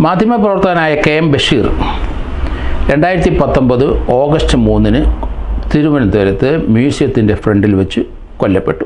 മാധ്യമപ്രവർത്തകനായ K M Basheer രണ്ടായിരത്തി പത്തൊമ്പത് August മൂന്നിന് തിരുവനന്തപുരത്ത് മ്യൂസിയത്തിൻ്റെ ഫ്രണ്ടിൽ വെച്ച് കൊല്ലപ്പെട്ടു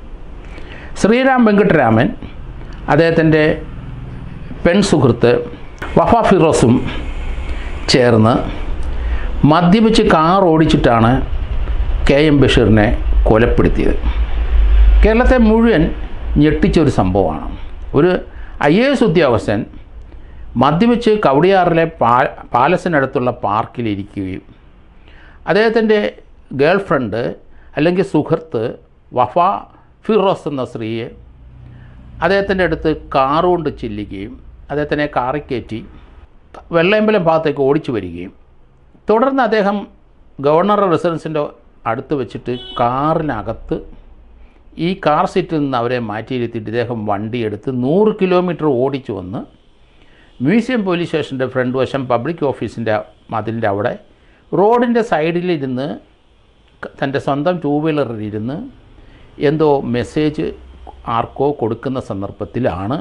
ശ്രീരാം വെങ്കട്ടരാമൻ അദ്ദേഹത്തിൻ്റെ പെൺ സുഹൃത്ത് വഫ ഫിറോസും ചേർന്ന് മദ്യപിച്ച് കാർ ഓടിച്ചിട്ടാണ് കെ എം ബഷീറിനെ കൊലപ്പെടുത്തിയത് കേരളത്തെ മുഴുവൻ ഞെട്ടിച്ചൊരു സംഭവമാണ് ഒരു ഐ എ എസ് ഉദ്യോഗസ്ഥൻ മദ്യപിച്ച് കവടിയാറിലെ പാ പാലസിനടുത്തുള്ള പാർക്കിലിരിക്കുകയും അദ്ദേഹത്തിൻ്റെ ഗേൾ ഫ്രണ്ട് അല്ലെങ്കിൽ സുഹൃത്ത് വഫ ഫിറോസ് എന്ന സ്ത്രീയെ അദ്ദേഹത്തിൻ്റെ അടുത്ത് കാറ് കൊണ്ട് ചെല്ലുകയും അദ്ദേഹത്തിനെ കാറിൽ കയറ്റി വെള്ളയമ്പലം ഭാഗത്തേക്ക് ഓടിച്ചു വരികയും തുടർന്ന് അദ്ദേഹം ഗവർണർ റെസിഡൻസിൻ്റെ അടുത്ത് വെച്ചിട്ട് കാറിനകത്ത് ഈ കാർ സീറ്റിൽ നിന്ന് അവരെ മാറ്റിയിരുത്തിയിട്ട് ഇദ്ദേഹം വണ്ടിയെടുത്ത് നൂറ് കിലോമീറ്റർ ഓടിച്ചു വന്ന് മ്യൂസിയം പോലീസ് സ്റ്റേഷൻ്റെ ഫ്രണ്ട് വശം പബ്ലിക് ഓഫീസിൻ്റെ മതിലിൻ്റെ അവിടെ റോഡിൻ്റെ സൈഡിലിരുന്ന് ക- തൻ്റെ സ്വന്തം ടൂ വീലറിലിരുന്ന് എന്തോ മെസ്സേജ് ആർക്കോ കൊടുക്കുന്ന സന്ദർഭത്തിലാണ്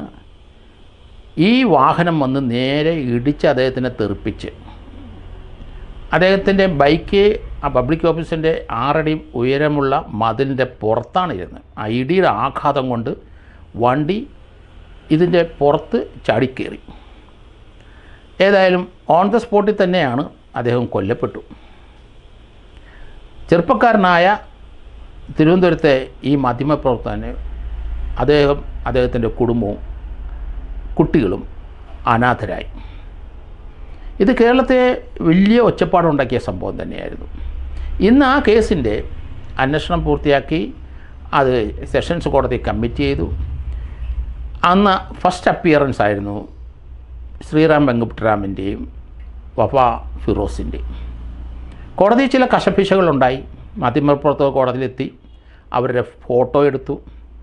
ഈ വാഹനം വന്ന് നേരെ ഇടിച്ച് അദ്ദേഹത്തിനെ തെറിപ്പിച്ച് അദ്ദേഹത്തിൻ്റെ ബൈക്ക് ആ പബ്ലിക് ഓഫീസിൻ്റെ ആറടി ഉയരമുള്ള മതിലിൻ്റെ പുറത്താണ് ഇരുന്നത് ആ ഇടിയുടെ ആഘാതം കൊണ്ട് വണ്ടി ഇതിൻ്റെ പുറത്ത് ചാടിക്കേറി ഏതായാലും ഓൺ ദ സ്പോട്ടിൽ തന്നെയാണ് അദ്ദേഹം കൊല്ലപ്പെട്ടു ചെറുപ്പക്കാരനായ തിരുവനന്തപുരത്തെ ഈ മാധ്യമപ്രവർത്തകന് അദ്ദേഹം അദ്ദേഹത്തിൻ്റെ കുടുംബവും കുട്ടികളും അനാഥരായി ഇത് കേരളത്തെ വലിയ ഒച്ചപ്പാടുണ്ടാക്കിയ സംഭവം തന്നെയായിരുന്നു ഇന്ന് ആ കേസിൻ്റെ അന്വേഷണം പൂർത്തിയാക്കി അത് സെഷൻസ് കോടതി കമ്മിറ്റ് ചെയ്തു അന്ന് ഫസ്റ്റ് അപ്പിയറൻസ് ആയിരുന്നു ശ്രീറാം വെങ്കട്ടരാമിൻ്റെയും വഫ ഫിറോസിൻ്റെയും കോടതി ചില കശപിശകളുണ്ടായി മാധ്യമപ്രവർത്തകർ കോടതിയിലെത്തി അവരുടെ ഫോട്ടോ എടുത്തു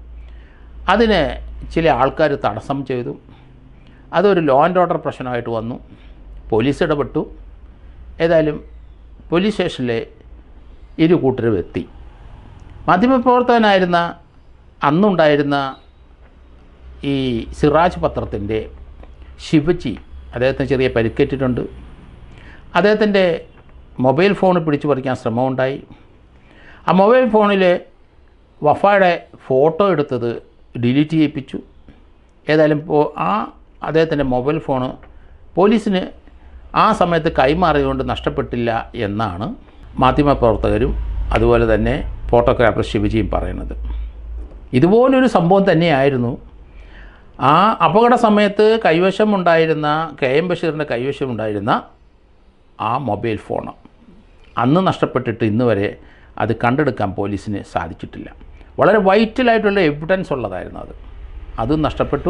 അതിന് ചില ആൾക്കാർ തടസ്സം ചെയ്തു അതൊരു ലോ ആൻഡ് ഓർഡർ പ്രശ്നമായിട്ട് വന്നു പോലീസ് ഇടപെട്ടു ഏതായാലും പോലീസ് സ്റ്റേഷനിലെ ഇരു കൂട്ടരും എത്തി മാധ്യമപ്രവർത്തകനായിരുന്ന അന്നുണ്ടായിരുന്ന ഈ സിറാജ് പത്രത്തിൻ്റെ ശിവജി അദ്ദേഹത്തിന് ചെറിയ പരിക്കേറ്റിട്ടുണ്ട് അദ്ദേഹത്തിൻ്റെ മൊബൈൽ ഫോൺ പിടിച്ചു പറിക്കാൻ ശ്രമമുണ്ടായി ആ മൊബൈൽ ഫോണിൽ വഫയുടെ ഫോട്ടോ എടുത്തത് ഡിലീറ്റ് ചെയ്യിപ്പിച്ചു ഏതായാലും പോ- ആ അദ്ദേഹത്തിൻ്റെ മൊബൈൽ ഫോണ് പോലീസിന് ആ സമയത്ത് കൈമാറിയതുകൊണ്ട് നഷ്ടപ്പെട്ടില്ല എന്നാണ് മാധ്യമപ്രവർത്തകരും അതുപോലെ തന്നെ ഫോട്ടോഗ്രാഫർ ശിവജിയും പറയുന്നത് ഇതുപോലൊരു സംഭവം തന്നെയായിരുന്നു ആ അപകട സമയത്ത് കൈവശമുണ്ടായിരുന്ന കെ എം ബഷീറിൻ്റെ കൈവശമുണ്ടായിരുന്ന ആ മൊബൈൽ ഫോൺ അന്ന് നഷ്ടപ്പെട്ടിട്ട് ഇന്ന് വരെ അത് കണ്ടെടുക്കാൻ പോലീസിന് സാധിച്ചിട്ടില്ല വളരെ വൈറ്റലായിട്ടുള്ള എവിഡൻസ് ഉള്ളതായിരുന്നു അത് അതും നഷ്ടപ്പെട്ടു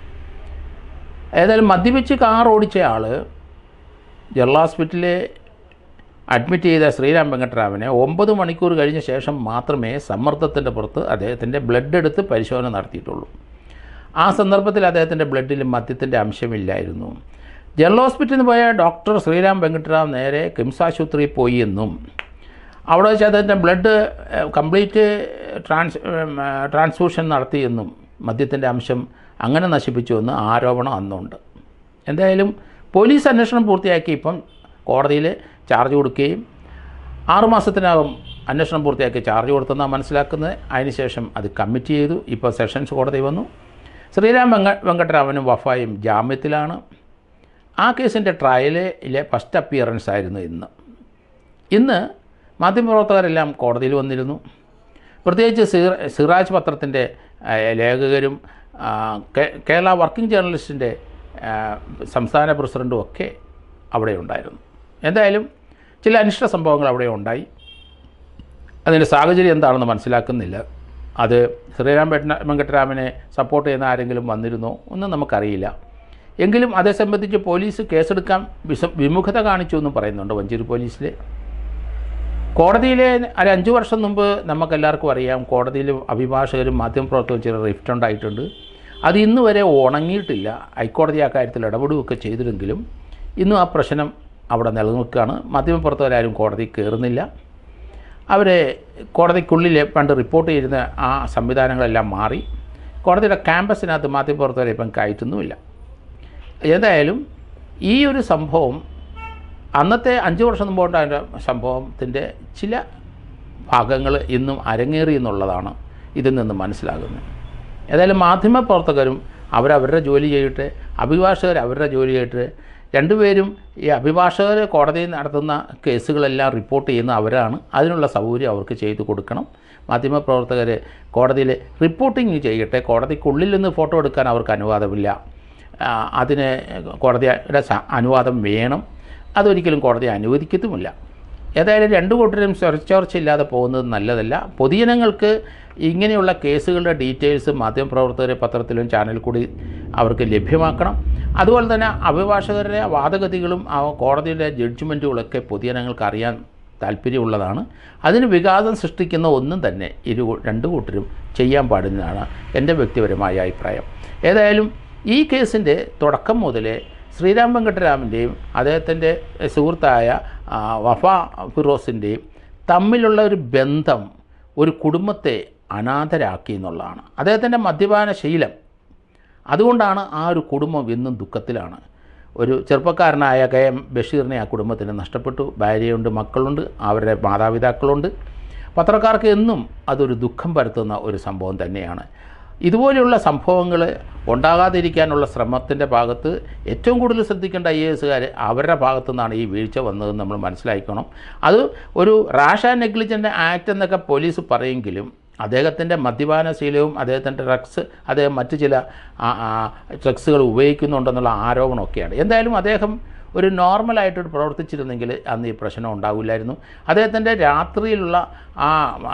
ഏതായാലും മദ്യപിച്ച് കാർ ഓടിച്ച ആൾ ജനറൽ ഹോസ്പിറ്റലിൽ അഡ്മിറ്റ് ചെയ്ത ശ്രീരാം വെങ്കട്ടരാമനെ ഒമ്പത് മണിക്കൂർ കഴിഞ്ഞ ശേഷം മാത്രമേ സമ്മർദ്ദത്തിൻ്റെ പുറത്ത് അദ്ദേഹത്തിൻ്റെ ബ്ലഡ് എടുത്ത് പരിശോധന നടത്തിയിട്ടുള്ളൂ ആ സന്ദർഭത്തിൽ അദ്ദേഹത്തിൻ്റെ ബ്ലഡിൽ മദ്യത്തിൻ്റെ അംശമില്ലായിരുന്നു ജനറൽ ഹോസ്പിറ്റലിൽ നിന്ന് പോയ ഡോക്ടർ ശ്രീരാം വെങ്കട്ടറാം നേരെ കിംസ് ആശുപത്രിയിൽ പോയി എന്നും അവിടെ വെച്ച് അദ്ദേഹത്തിൻ്റെ ബ്ലഡ് കംപ്ലീറ്റ് ട്രാൻസ് ട്രാൻസ്ഫ്യൂഷൻ നടത്തിയെന്നും മദ്യത്തിൻ്റെ അംശം അങ്ങനെ നശിപ്പിച്ചു എന്ന് ആരോപണം അന്നുണ്ട് എന്തായാലും പോലീസ് അന്വേഷണം പൂർത്തിയാക്കി ഇപ്പം കോടതിയിൽ ചാർജ് കൊടുക്കുകയും ആറുമാസത്തിനകം അന്വേഷണം പൂർത്തിയാക്കി ചാർജ് കൊടുത്തെന്നാണ് മനസ്സിലാക്കുന്നത് അതിനുശേഷം അത് കമ്മിറ്റ് ചെയ്തു ഇപ്പോൾ സെഷൻസ് കോടതി വന്നു ശ്രീരാം വെങ്ക വെങ്കട്ടരാമനും വഫായും ജാമ്യത്തിലാണ് ആ കേസിൻ്റെ ട്രയലിലെ ഫസ്റ്റ് അപ്പിയറൻസ് ആയിരുന്നു ഇന്ന് ഇന്ന് മാധ്യമപ്രവർത്തകരെല്ലാം കോടതിയിൽ വന്നിരുന്നു പ്രത്യേകിച്ച് സിറ- സിറാജ് പത്രത്തിൻ്റെ ഏഹ്, ലേഖകരും ആ, കേ- കേരള വർക്കിംഗ് ജേർണലിസ്റ്റിൻ്റെ ആ, സംസ്ഥാന പ്രസിഡൻറ്റും ഒക്കെ അവിടെ ഉണ്ടായിരുന്നു എന്തായാലും ചില അനിഷ്ട സംഭവങ്ങൾ അവിടെ ഉണ്ടായി അതിൻ്റെ സാഹചര്യം എന്താണെന്ന് മനസ്സിലാക്കുന്നില്ല അത് ശ്രീരാം വെട്ട- വെങ്കട്ടരാമനെ സപ്പോർട്ട് ചെയ്യുന്ന ആരെങ്കിലും വന്നിരുന്നോ ഒന്നും നമുക്കറിയില്ല എങ്കിലും അതേ സംബന്ധിച്ച് പോലീസ് കേസെടുക്കാൻ വിസ വിമുഖത കാണിച്ചു എന്നും പറയുന്നുണ്ട് വഞ്ചൂർ പോലീസിലെ കോടതിയിലെ ഒരു അഞ്ച് വർഷം മുമ്പ് നമുക്കെല്ലാവർക്കും അറിയാം കോടതിയിൽ അഭിഭാഷകരും മാധ്യമപ്രവർത്തകരും ചില റിഫ്റ്റ് ഉണ്ടായിട്ടുണ്ട് അത് ഇന്ന് വരെ ഉണങ്ങിയിട്ടില്ല ഹൈക്കോടതി ആ കാര്യത്തിൽ ഇടപെടുകയൊക്കെ ചെയ്തിരുന്നെങ്കിലും ഇന്നും ആ പ്രശ്നം അവിടെ നിലനിൽക്കുകയാണ് മാധ്യമപ്രവർത്തകരാരും കോടതി കയറുന്നില്ല അവരെ കോടതിക്കുള്ളിൽ പണ്ട് റിപ്പോർട്ട് ചെയ്യുന്ന ആ സംവിധാനങ്ങളെല്ലാം മാറി കോടതിയുടെ ക്യാമ്പസിനകത്ത് മാധ്യമപ്രവർത്തകരെ ഇപ്പം കയറ്റുന്നുമില്ല ഏതായാലും ഈ ഒരു സംഭവം അന്നത്തെ അഞ്ച് വർഷം മുമ്പുണ്ടായ സംഭവത്തിൻ്റെ ചില ഭാഗങ്ങൾ ഇന്നും അരങ്ങേറി എന്നുള്ളതാണ് ഇതിൽ നിന്ന് മനസ്സിലാകുന്നത് ഏതായാലും മാധ്യമപ്രവർത്തകരും അവരവരുടെ ജോലി ചെയ്യട്ടെ അഭിഭാഷകർ അവരുടെ ജോലി ചെയ്യട്ടെ രണ്ടുപേരും ഈ അഭിഭാഷകർ കോടതിയിൽ നടത്തുന്ന കേസുകളെല്ലാം റിപ്പോർട്ട് ചെയ്യുന്ന അവരാണ് അതിനുള്ള സൗകര്യം അവർക്ക് ചെയ്തു കൊടുക്കണം മാധ്യമപ്രവർത്തകർ കോടതിയിൽ റിപ്പോർട്ടിങ് ചെയ്യട്ടെ കോടതിക്കുള്ളിൽ നിന്ന് ഫോട്ടോ എടുക്കാൻ അവർക്ക് അനുവാദമില്ല ആ, അതിന് കോടതിയുടെ സ- അനുവാദം വേണം അതൊരിക്കലും കോടതി അനുവദിക്കത്തുമില്ല ഏതായാലും രണ്ടു കൂട്ടരും ചർച്ചയില്ലാതെ പോകുന്നത് നല്ലതല്ല പൊതുജനങ്ങൾക്ക് ഇങ്ങനെയുള്ള കേസുകളുടെ ഡീറ്റെയിൽസ് മാധ്യമപ്രവർത്തകരെ പത്രത്തിലും ചാനലിൽ കൂടി അവർക്ക് ലഭ്യമാക്കണം അതുപോലെ തന്നെ അഭിഭാഷകരുടെ വാദഗതികളും ആ കോടതിയുടെ ജഡ്ജ്മെൻറ്റുകളൊക്കെ പൊതുജനങ്ങൾക്ക് അറിയാൻ താല്പര്യമുള്ളതാണ് അതിന് വികാസം സൃഷ്ടിക്കുന്ന ഒന്നും തന്നെ ഇരു രണ്ട് കൂട്ടരും ചെയ്യാൻ പാടുന്നതാണ് എൻ്റെ വ്യക്തിപരമായ അഭിപ്രായം ഏതായാലും ഈ കേസിൻ്റെ തുടക്കം മുതലേ ശ്രീരാം വെങ്കട്ടരാമൻ്റെയും അദ്ദേഹത്തിൻ്റെ സുഹൃത്തായ ആ, വഫ ഫിറോസിൻ്റെയും തമ്മിലുള്ള ഒരു ബന്ധം ഒരു കുടുംബത്തെ അനാഥരാക്കി എന്നുള്ളതാണ് അദ്ദേഹത്തിൻ്റെ മദ്യപാന ശീലം അതുകൊണ്ടാണ് ആ ഒരു കുടുംബം ഇന്നും ദുഃഖത്തിലാണ് ഒരു ചെറുപ്പക്കാരനായ കെ എം ബഷീറിനെ ആ കുടുംബത്തിന് നഷ്ടപ്പെട്ടു ഭാര്യയുണ്ട് മക്കളുണ്ട് അവരുടെ മാതാപിതാക്കളുണ്ട് പത്രക്കാർക്ക് എന്നും അതൊരു ദുഃഖം പരത്തുന്ന ഒരു സംഭവം തന്നെയാണ് ഇതുപോലെയുള്ള സംഭവങ്ങൾ ഉണ്ടാകാതിരിക്കാനുള്ള ശ്രമത്തിൻ്റെ ഭാഗത്ത് ഏറ്റവും കൂടുതൽ ശ്രദ്ധിക്കേണ്ട ഐ എ എസുകാർ അവരുടെ ഭാഗത്തു നിന്നാണ് ഈ വീഴ്ച വന്നതെന്ന് നമ്മൾ മനസ്സിലാക്കണം അത് ഒരു റാഷ് ആൻഡ് നെഗ്ലിജൻ്റ് ആക്ട് എന്നൊക്കെ പോലീസ് പറയെങ്കിലും അദ്ദേഹത്തിൻ്റെ മദ്യപാന ശീലവും അദ്ദേഹത്തിൻ്റെ ഡ്രഗ്സ് അദ്ദേഹം മറ്റ് ചില ഡ്രഗ്സുകൾ ഉപയോഗിക്കുന്നുണ്ടെന്നുള്ള ആരോപണമൊക്കെയാണ് എന്തായാലും അദ്ദേഹം ഒരു നോർമലായിട്ട് പ്രവർത്തിച്ചിരുന്നെങ്കിൽ അന്ന് ഈ പ്രശ്നം ഉണ്ടാവില്ലായിരുന്നു അദ്ദേഹത്തിൻ്റെ രാത്രിയിലുള്ള ആ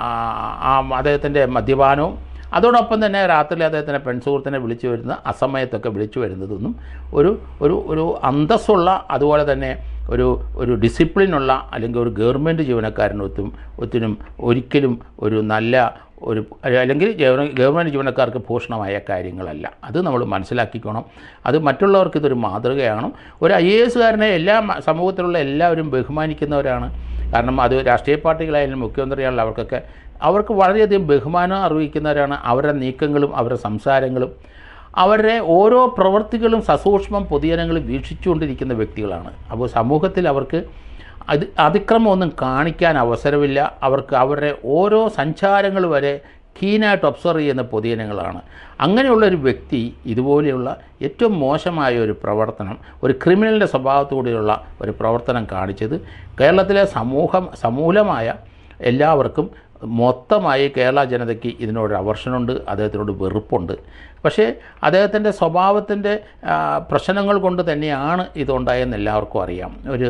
ആ- ആ അദ്ദേഹത്തിൻ്റെ മദ്യപാനവും അതോടൊപ്പം തന്നെ രാത്രി അദ്ദേഹത്തിൻ്റെ പെൺസുഹൃത്തിനെ വിളിച്ചു വരുന്ന അസമയത്തൊക്കെ വിളിച്ചു വരുന്നതൊന്നും ഒരു ഒരു ഒരു അന്തസ്സുള്ള അതുപോലെ തന്നെ ഒരു ഒരു ഡിസിപ്ലിനുള്ള അല്ലെങ്കിൽ ഒരു ഗവൺമെൻറ് ജീവനക്കാരനൊത്തും ഒത്തിനും ഒരിക്കലും ഒരു നല്ല ഒരു അല്ലെങ്കിൽ ഗവ- ഗവൺമെൻറ് ജീവനക്കാർക്ക് ഭൂഷണമായ കാര്യങ്ങളല്ല അത് നമ്മൾ മനസ്സിലാക്കിക്കണം അത് മറ്റുള്ളവർക്ക് ഇതൊരു മാതൃകയാണ് ഒരു ഐ എ എസുകാരനെ എല്ലാ മ- സമൂഹത്തിലുള്ള എല്ലാവരും ബഹുമാനിക്കുന്നവരാണ് കാരണം അത് രാഷ്ട്രീയ പാർട്ടികളായാലും മുഖ്യമന്ത്രിയായാലും അവർക്കൊക്കെ അവർക്ക് വളരെയധികം ബഹുമാനം അറിയിക്കുന്നവരാണ് അവരുടെ നീക്കങ്ങളും അവരുടെ സംസാരങ്ങളും അവരുടെ ഓരോ പ്രവൃത്തികളും സസൂക്ഷ്മം പൊതുജനങ്ങൾ വീക്ഷിച്ചുകൊണ്ടിരിക്കുന്ന വ്യക്തികളാണ് അപ്പോൾ സമൂഹത്തിൽ അവർക്ക് അത് അതിക്രമമൊന്നും കാണിക്കാൻ അവസരമില്ല അവർക്ക് അവരുടെ ഓരോ സഞ്ചാരങ്ങൾ വരെ കീനായിട്ട് ഒബ്സർവ് ചെയ്യുന്ന പൊതുജനങ്ങളാണ് അങ്ങനെയുള്ള ഒരു വ്യക്തി ഇതുപോലെയുള്ള ഏറ്റവും മോശമായ ഒരു പ്രവർത്തനം ഒരു ക്രിമിനലിൻ്റെ സ്വഭാവത്തോടെയുള്ള ഒരു പ്രവർത്തനം കാണിച്ചത് കേരളത്തിലെ സമൂഹം സമൂലമായ എല്ലാവർക്കും മൊത്തമായി കേരള ജനതയ്ക്ക് ഇതിനോട് അവർഷനുണ്ട് അദ്ദേഹത്തിനോട് വെറുപ്പുണ്ട് പക്ഷേ അദ്ദേഹത്തിൻ്റെ സ്വഭാവത്തിൻ്റെ ആ, പ്രശ്നങ്ങൾ കൊണ്ട് തന്നെയാണ് ഇതുണ്ടായെന്ന് എല്ലാവർക്കും അറിയാം ഒരു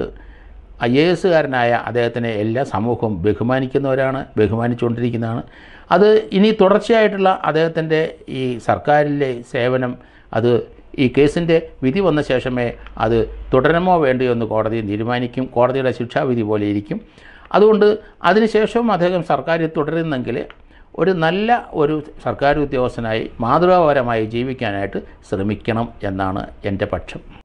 ഐ എ എസുകാരനായ അദ്ദേഹത്തിനെ എല്ലാ സമൂഹവും ബഹുമാനിക്കുന്നവരാണ് ബഹുമാനിച്ചുകൊണ്ടിരിക്കുന്നതാണ് അത് ഇനി തുടർച്ചയായിട്ടുള്ള അദ്ദേഹത്തിൻ്റെ ഈ സർക്കാരിലെ സേവനം അത് ഈ കേസിൻ്റെ വിധി വന്ന ശേഷമേ അത് തുടരണമോ വേണ്ടയോ എന്ന് കോടതി തീരുമാനിക്കും കോടതിയുടെ ശിക്ഷാവിധി പോലെ ഇരിക്കും അതുകൊണ്ട് അതിനുശേഷവും അദ്ദേഹം സർക്കാരിൽ തുടരുന്നെങ്കിൽ ഒരു നല്ല ഒരു സർക്കാർ ഉദ്യോഗസ്ഥനായി മാതൃകാപരമായി ജീവിക്കാനായിട്ട് ശ്രമിക്കണം എന്നാണ് എൻ്റെ പക്ഷം